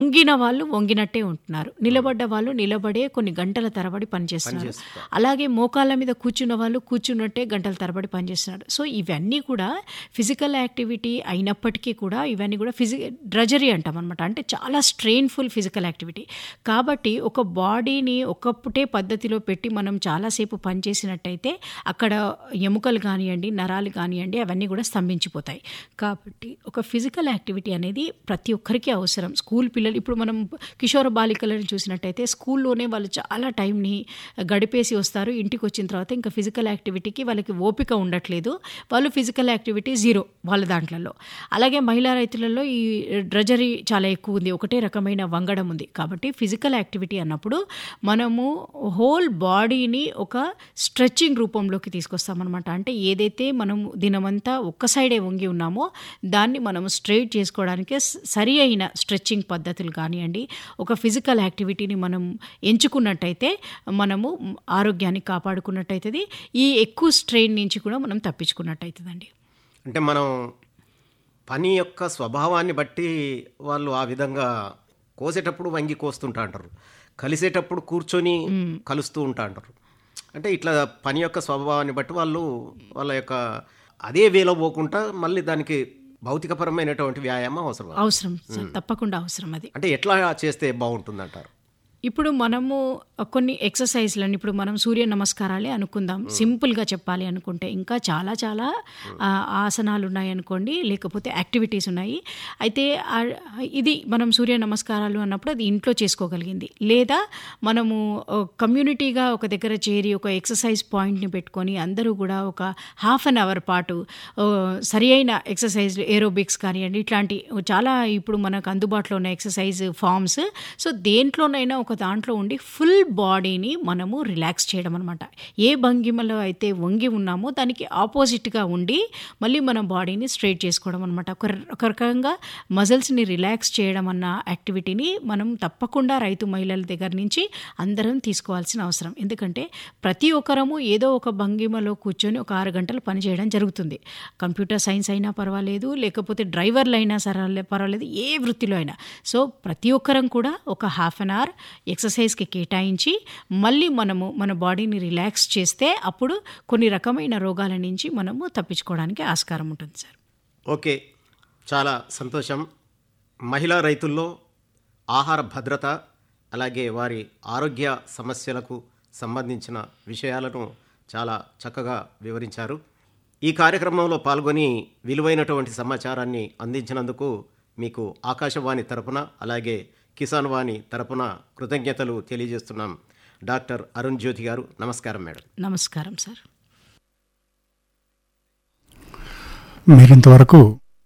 వంగిన వాళ్ళు వంగినట్టే ఉంటున్నారు నిలబడ్డ వాళ్ళు నిలబడే కొన్ని గంటల తరబడి పనిచేస్తున్నారు అలాగే మోకాళ్ళ మీద కూర్చున్న వాళ్ళు కూర్చున్నట్టే గంటల తరబడి పనిచేస్తున్నారు సో ఇవన్నీ కూడా ఫిజికల్ యాక్టివిటీ అయినప్పటికీ కూడా ఇవన్నీ కూడా ఫిజి డ్రజరీ అంటాం అనమాట అంటే చాలా స్ట్రెయిన్ఫుల్ ఫిజికల్ యాక్టివిటీ కాబట్టి ఒక బాడీని ఒక్కప్పుటే పద్ధతిలో పెట్టి మనం చాలాసేపు పనిచేసినట్టయితే అక్కడ ఎముకలు కానివ్వండి నరాలు కానివ్వండి అవన్నీ కూడా స్తంభించిపోతాయి కాబట్టి ఒక ఫిజికల్ యాక్టివిటీ అనేది ప్రతి ఒక్కరికి అవసరం స్కూల్ పిల్లలు ఇప్పుడు మనం కిషోర బాలికలను చూసినట్టయితే స్కూల్లోనే వాళ్ళు చాలా టైంని గడిపేసి వస్తారు ఇంటికి వచ్చిన తర్వాత ఇంకా ఫిజికల్ యాక్టివిటీకి వాళ్ళకి ఓపిక ఉండట్లేదు వాళ్ళు ఫిజికల్ యాక్టివిటీ జీరో వాళ్ళ దాంట్లలో అలాగే మహిళా రైతులలో ఈ డ్రజరీ చాలా ఎక్కువ ఉంది ఒకటే రకమైన వంగడం ఉంది కాబట్టి ఫిజికల్ యాక్టివిటీ అన్నప్పుడు మనము హోల్ బాడీని ఒక స్ట్రెచ్చింగ్ రూపంలోకి తీసుకొస్తామన్నమాట అంటే ఏదైతే మనం దినమంతా ఒక్క సైడే వంగి ఉన్నామో దాన్ని మనం స్ట్రైట్ చేసుకోవడానికి సరి అయిన స్ట్రెచ్చింగ్ పద్ధతులు కానివ్వండి ఒక ఫిజికల్ యాక్టివిటీని మనం ఎంచుకున్నట్టయితే మనము ఆరోగ్యాన్ని కాపాడుకున్నట్టయితుంది ఈ ఎక్కువ స్ట్రెయిన్ నుంచి కూడా మనం తప్పించుకున్నట్టయితుందండి అంటే మనం పని యొక్క స్వభావాన్ని బట్టి వాళ్ళు ఆ విధంగా కోసేటప్పుడు వంగి కోస్తుంటా అంటారు కలిసేటప్పుడు కూర్చొని కలుస్తూ ఉంటా అంటారు అంటే ఇట్లా పని యొక్క స్వభావాన్ని బట్టి వాళ్ళు వాళ్ళ యొక్క అదే వేలో పోకుండా మళ్ళీ దానికి భౌతికపరమైనటువంటి వ్యాయామం అవసరం అవసరం సార్ తప్పకుండా అవసరం అది అంటే ఎట్లా చేస్తే బాగుంటుంది అంటారు ఇప్పుడు మనము కొన్ని ఎక్సర్సైజ్లను ఇప్పుడు మనం సూర్య నమస్కారాలే అనుకుందాం సింపుల్గా చెప్పాలి అనుకుంటే ఇంకా చాలా చాలా ఆ, ఆసనాలు ఉన్నాయి అనుకోండి లేకపోతే యాక్టివిటీస్ ఉన్నాయి అయితే ఆ, ఇది మనం సూర్య నమస్కారాలు అన్నప్పుడు అది ఇంట్లో చేసుకోగలిగింది లేదా మనము ఆ, కమ్యూనిటీగా ఒక దగ్గర చేరి ఒక ఎక్సర్సైజ్ పాయింట్ని పెట్టుకొని అందరూ కూడా ఒక హాఫ్ అన్ అవర్ పాటు ఆ, సరి అయిన ఎక్సర్సైజ్ ఏరోబిక్స్ కానివ్వండి ఇట్లాంటి చాలా ఇప్పుడు మనకు అందుబాటులో ఉన్న ఎక్సర్సైజ్ ఫామ్స్ సో దేంట్లోనైనా ఒక దాంట్లో ఉండి ఫుల్ బాడీని మనము రిలాక్స్ చేయడం అనమాట ఏ భంగిమలో అయితే వంగి ఉన్నామో దానికి ఆపోజిట్గా ఉండి మళ్ళీ మన బాడీని స్ట్రైట్ చేసుకోవడం అనమాట ఒక ఒక రకంగా మజిల్స్ని రిలాక్స్ చేయడం అన్న యాక్టివిటీని మనం తప్పకుండా రైతు మహిళల దగ్గర నుంచి అందరం తీసుకోవాల్సిన అవసరం ఎందుకంటే ప్రతి ఒక్కరము ఏదో ఒక భంగిమలో కూర్చొని ఒక ఆరు గంటలు పని చేయడం జరుగుతుంది కంప్యూటర్ సైన్స్ అయినా పర్వాలేదు లేకపోతే డ్రైవర్లు అయినా సరే పర్వాలేదు ఏ వృత్తిలో అయినా సో ప్రతి ఒక్కరం కూడా ఒక హాఫ్ అన్ అవర్ ఎక్సర్సైజ్కి కేటాయించి మళ్ళీ మనము మన బాడీని రిలాక్స్ చేస్తే అప్పుడు కొన్ని రకమైన రోగాల నుంచి మనము తప్పించుకోవడానికి ఆస్కారం ఉంటుంది సార్ ఓకే చాలా సంతోషం మహిళా రైతుల్లో ఆహార భద్రత అలాగే వారి ఆరోగ్య సమస్యలకు సంబంధించిన విషయాలను చాలా చక్కగా వివరించారు ఈ కార్యక్రమంలో పాల్గొని విలువైనటువంటి సమాచారాన్ని అందించినందుకు మీకు ఆకాశవాణి తరపున అలాగే కిసాన్ వాణి తరపున కృతజ్ఞతలు తెలియజేస్తున్నాం డాక్టర్ అరుణ్ జ్యోతి గారు నమస్కారం మేడం నమస్కారం సార్ మీరింతవరకు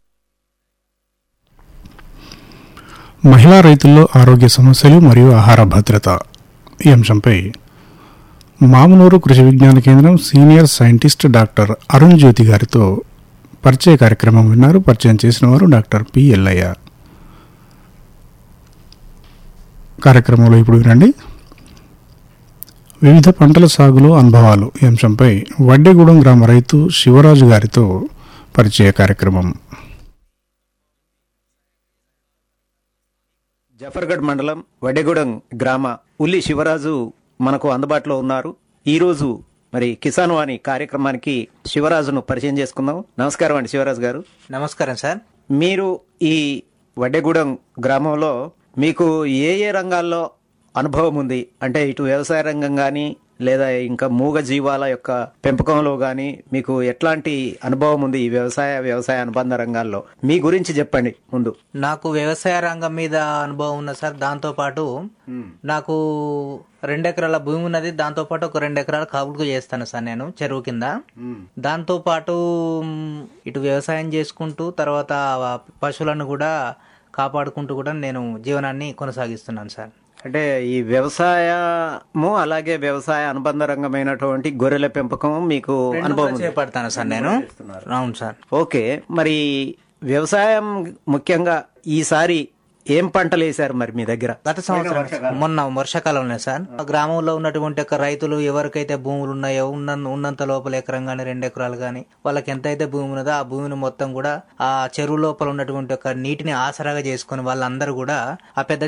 మహిళా రైతుల్లో ఆరోగ్య సమస్యలు మరియు ఆహార భద్రత ఈ అంశంపై మామనూరు కృషి విజ్ఞాన కేంద్రం senior scientist doctor Arun Jyothi గారితో పరిచయ కార్యక్రమం విన్నారు పరిచయం చేసిన వారు డాక్టర్ పి ఎల్లయ్య కార్యక్రమంలో ఇప్పుడు వినండి వివిధ పంటల సాగులో అనుభవాలు ఈ అంశంపై వడ్డేగూడెం గ్రామ రైతు శివరాజు గారితో పరిచయ కార్యక్రమం జఫర్గఢ్ మండలం వడెగూడెం గ్రామ ఉల్లి శివరాజు మనకు అందుబాటులో ఉన్నారు ఈరోజు మరి కిసాన్ వాణి కార్యక్రమానికి శివరాజును పరిచయం చేసుకుందాం నమస్కారం అండి శివరాజు గారు నమస్కారం సార్ మీరు ఈ వడ్డెగూడెం గ్రామంలో మీకు ఏ ఏ రంగాల్లో అనుభవం ఉంది అంటే ఇటు వ్యవసాయ రంగం కానీ లేదా ఇంకా మూగ జీవాల యొక్క పెంపకంలో కానీ మీకు ఎట్లాంటి అనుభవం ఉంది ఈ వ్యవసాయ వ్యవసాయ అనుబంధ రంగాల్లో మీ గురించి చెప్పండి ముందు నాకు వ్యవసాయ రంగం మీద అనుభవం ఉన్న సార్ దాంతో పాటు నాకు రెండు ఎకరాల భూమి ఉన్నది దాంతో పాటు ఒక రెండు ఎకరాల కౌలుకు చేస్తాను సార్ నేను చెరువు కింద దాంతో పాటు మ్, ఇటు వ్యవసాయం చేసుకుంటూ తర్వాత ఆ పశువులను కూడా కాపాడుకుంటూ కూడా నేను జీవనాన్ని కొనసాగిస్తున్నాను సార్ అంటే ఈ వ్యవసాయము అలాగే వ్యవసాయ అనుబంధ రంగమైనటువంటి గొర్రెల పెంపకం మీకు అనుభవం ఉంది. చేపడతాను సార్ నేను అవును సార్ ఓకే మరి వ్యవసాయం ముఖ్యంగా ఈసారి ఏం పంటలు వేశారు మరి మీ దగ్గర గత సంవత్సరం మొన్న వర్షాకాలంలో సార్ ఆ గ్రామంలో ఉన్నటువంటి ఒక రైతులు ఎవరికైతే భూములు ఉన్నాయో ఉన్న ఉన్నంత లోపల ఎకరం గానీ రెండు ఎకరాలు గానీ వాళ్ళకి ఎంతైతే భూమి ఉన్నదో ఆ భూమిని మొత్తం కూడా ఆ చెరువు లోపల ఉన్నటువంటి ఒక నీటిని ఆసరాగా చేసుకుని వాళ్ళందరూ కూడా ఆ పెద్ద